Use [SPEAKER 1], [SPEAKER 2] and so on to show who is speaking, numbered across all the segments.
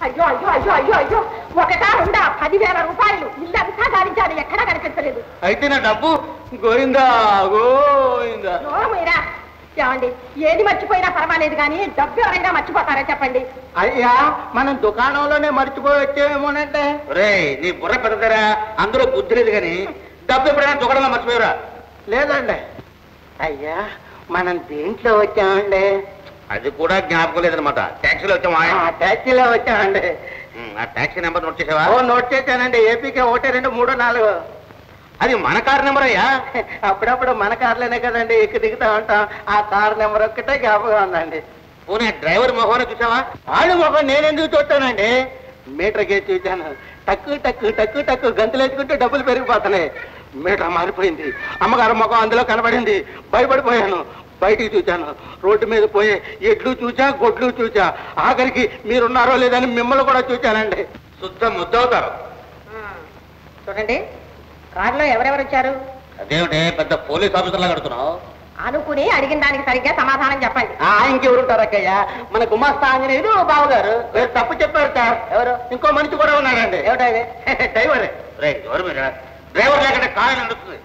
[SPEAKER 1] అయ్యో అయ్యో అయ్యో అయ్యో అయ్యో ఒకటా రెండా పదివేల రూపాయలు ఇల్లంతా గాలించాను ఎక్కడా కనిపించలేదు
[SPEAKER 2] అయితే నా డబ్బు గోయిందా గోయిందా
[SPEAKER 1] నోరమీరా ఏమండి ఏది మర్చిపోయినా పర్వాలేదు కానీ డబ్బు ఎవరైనా మర్చిపోతారా చెప్పండి
[SPEAKER 2] అయ్యా మనం దుకాణంలోనే మర్చిపోయి వచ్చేమోనంటే రే నీ బుర్ర పెద్దదరా అందరూ బుద్ధి లేదు కానీ డబ్బు ఎప్పుడైనా దుకాణంలో మర్చిపోయారా లేదండి అయ్యా మనం దేంట్లో వచ్చామండి అది కూడా జ్ఞాపకం లేదనమాట ట్యాక్సీలో వచ్చామా ట్యాక్సీలో వచ్చామండి ఆ ట్యాక్సీ నెంబర్ నోట్ చేసావా ఓ నోట్ చేశానండి ఏపీకే ఒకటి రెండు మూడు నాలుగు అది మన కార్ నెంబర్ అయ్యా అప్పుడప్పుడు మన కార్లోనే కదండి ఎక్కి దిగుతా ఉంటాం ఆ కార్ నెంబర్ ఒక్కటే జ్ఞాపకం ఉందండి పోనీ డ్రైవర్ మొహం చూసావా ఆడు మొహం నేనెందుకు చూస్తానండి మీటర్ గేజ్ చూశాను టక్కు టక్కు టక్కు టక్కు గంతులు వేసుకుంటే డబ్బులు పెరిగిపోతున్నాయి మీటర్ మారిపోయింది అమ్మగారు ముఖం అందులో కనబడింది భయపడిపోయాను బయటికి చూశాను రోడ్డు మీద పోయే ఎడ్లు చూచా గొడ్లు చూచా ఆఖరికి మీరున్నారో లేదని మిమ్మల్ని కూడా చూశానండి శుద్ధ ముద్దవుతారు
[SPEAKER 1] చూడండి కారులో ఎవరెవరు వచ్చారు
[SPEAKER 2] అదేమిటి పెద్ద పోలీస్ ఆఫీసర్ లాగా కడుతున్నావు
[SPEAKER 1] అనుకుని అడిగిన దానికి సరిగ్గా సమాధానం చెప్పండి
[SPEAKER 2] ఇంకెవరుంటారు అక్కయ్య మన గుమాస్తా ఆంజనేయులు బావగారు మీరు తప్పు చెప్పారు సార్ ఎవరు ఇంకో మనిషి కూడా ఉన్నారండి ఏమిటది డ్రైవర్ ఎవరు మీరు డ్రైవర్ లేకుండా కారు నడుస్తుంది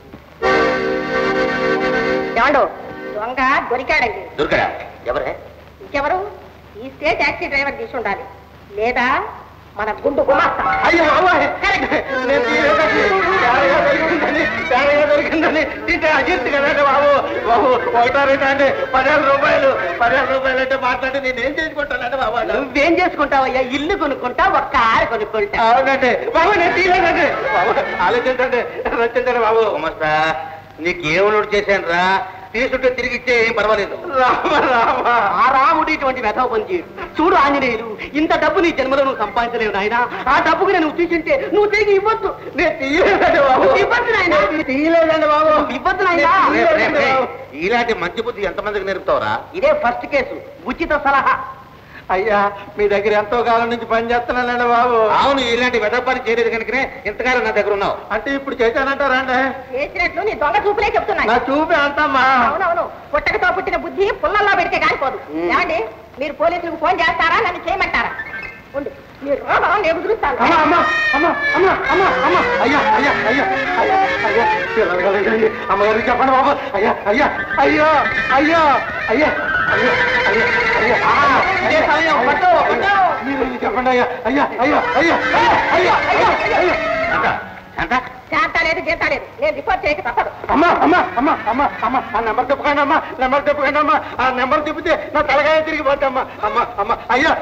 [SPEAKER 1] ఏమండు దొంగ దొరికాడండి
[SPEAKER 2] దుర్గడా ఎవరే
[SPEAKER 1] ఇంకెవరు ఈ స్టేట్ టాక్సీ డ్రైవర్ తీసి ఉండాలి లేదా మన గుండు గుమాస్తా
[SPEAKER 2] అయ్యో బాబాయ్ నేను తీయలేదండి. తేడాగా దొరికిందని తేడాగా దొరికిందని తింటే అజీర్తి కదండి బాబు బాబు ఒకటో రెండో అంటే పదివేల రూపాయలు పదివేల రూపాయలు అంటే మాట్లాడి నేను ఏం చేసుకుంటానండి బాబా
[SPEAKER 3] నువ్వేం చేసుకుంటావయ్యా ఇల్లు కొనుక్కుంటా ఒక కారు కొనుక్కుంటా
[SPEAKER 2] అవునండి బాబు నేను తీయలేదండి బాబు ఆలోచించండి రచించండి బాబు మస్తా నీకేం నోటు చేశాను రా తీసుంటే తిరిగి ఇచ్చే ఏం పర్వాలేదు రామ రామ
[SPEAKER 3] ఆ రాముడు ఇటువంటి వెధవ పని చేయడు చూడు ఆంజనేయులు ఇంత డబ్బు నీ జన్మలో నువ్వు సంపాదించలేవు నాయన ఆ డబ్బుకి నేను తీసింటే నువ్వు తిరిగి ఇవ్వద్దు
[SPEAKER 2] నేను తీయలేదండి బాబు
[SPEAKER 3] ఇవ్వద్దు నాయన
[SPEAKER 2] తీయలేదండి బాబు
[SPEAKER 3] ఇవ్వద్దు నాయన
[SPEAKER 2] రే, రే, రే, ఇలాంటి మంచి బుద్ధి ఎంతమందికి నేర్పుతావురా
[SPEAKER 3] ఇదే ఫస్ట్ కేసు ఉచిత సలహా
[SPEAKER 2] అయ్యా మీ దగ్గర ఎంతో కాలం నుంచి పని చేస్తున్నానండి బాబు అవును ఇలాంటి వెద పని చేయలేదు కనుకనే ఇంతకాలం నా దగ్గర ఉన్నావు అంటే ఇప్పుడు చేశానంటారా అండి
[SPEAKER 1] చేసినట్లు నీ దొంగ చూపులే చెప్తున్నాయి
[SPEAKER 2] నా చూపే అంతమ్మా
[SPEAKER 1] అవునవును పుట్టకతో పుట్టిన బుద్ధి పుల్లల్లో పెడితే కాలిపోదు ఏమండి మీరు పోలీసులకు ఫోన్ చేస్తారా నన్ను చేయమంటారా ఉండు మీరు రావా, నేను కుదురుస్తాను
[SPEAKER 2] అమ్మా అమ్మా అమ్మా అమ్మా అమ్మా అమ్మా అయ్యా అయ్యా అయ్యా అయ్యా అయ్యా పిల్లలు కలగండి అమ్మగారికి చెప్పండి బాబు అయ్యా అయ్యా అయ్యో అయ్యో అయ్యా అయ్యా అయ్యా అయ్యా ఆ,
[SPEAKER 3] ఇదే సమయం, పట్టు, పట్టు.
[SPEAKER 2] మీరు ఇది చెప్పండి అయ్యా అయ్యా అయ్యా అయ్యా అయ్యా అయ్యా అయ్యా ఎంత ఎంత
[SPEAKER 1] చేస్తా లేదు చేస్తా లేదు నేను రిపోర్ట్ చేయక తప్పదు
[SPEAKER 2] అమ్మా అమ్మా అమ్మా అమ్మా అమ్మా ఆ నెంబర్ తిప్పకండి అమ్మా నెంబర్ తిప్పకండి అమ్మా ఆ నెంబర్ తిప్పితే నా తలకాయ తిరిగిపోతే అమ్మా అమ్మా అమ్మా అయ్యా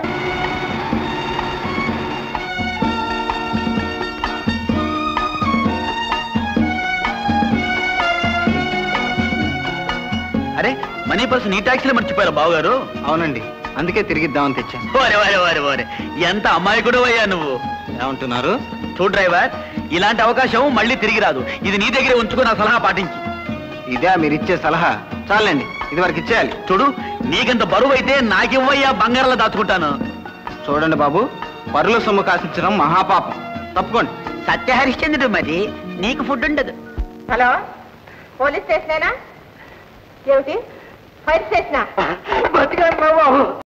[SPEAKER 4] అరే మనీ పర్స్ నీ ట్యాక్సీలో మర్చిపోయారు బావగారు
[SPEAKER 5] అవునండి అందుకే తిరిగిద్దామని తెచ్చాను
[SPEAKER 4] వారే వారే వారే వారే ఎంత అమాయకుడు అయ్యా నువ్వు
[SPEAKER 5] ఏమంటున్నారు
[SPEAKER 4] చూడు డ్రైవర్ ఇలాంటి అవకాశం మళ్ళీ తిరిగి రాదు ఇది నీ దగ్గరే ఉంచుకున్న సలహా పాటించి
[SPEAKER 5] ఇదే మీరిచ్చే సలహా చాలండి ఇది వరకు ఇచ్చేయాలి
[SPEAKER 4] చూడు నీకంత బరువు అయితే నాకివ్వయ్యా బంగారంలో దాచుకుంటాను
[SPEAKER 5] చూడండి బాబు పరుల సొమ్ము కాసించడం మహాపాపం తప్పుకోండి
[SPEAKER 4] సత్యహరిశ్చంద్రుడు మరి నీకు ఫుడ్ ఉండదు
[SPEAKER 1] హలో పోలీస్ స్టేషనేనా ఏమిటి ఫైర్ స్టేషనా
[SPEAKER 2] బతికాను బాబు